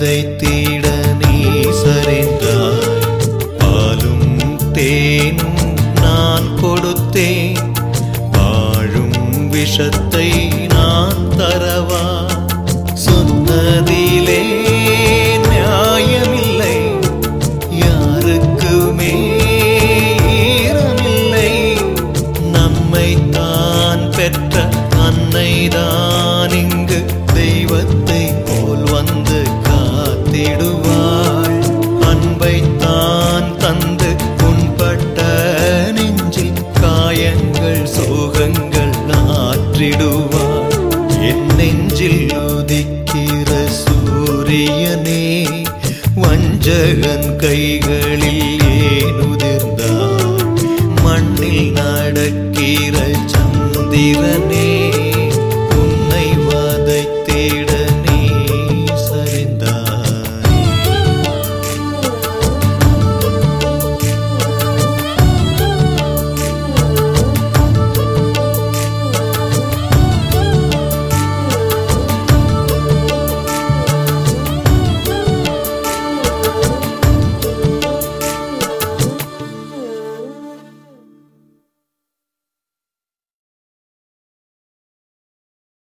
விதைத்திட நீ சரிந்தாய் பாலும் தேனும் நான் கொடுத்தேன் வாழும் விஷத்தை நான் தரவா சொன்னதிலே நியாயமில்லை யாருக்குமே ஈரமில்லை நம்மை தான் பெற்ற அன்னைதான் இங்கு தெய்வத்தை போல் வந்து காத்திடுவாள் அன்பை தான் தந்து புண்பட்ட நெஞ்சில் காயங்கள் சோகங்கள் ஆற்றிடுவாள்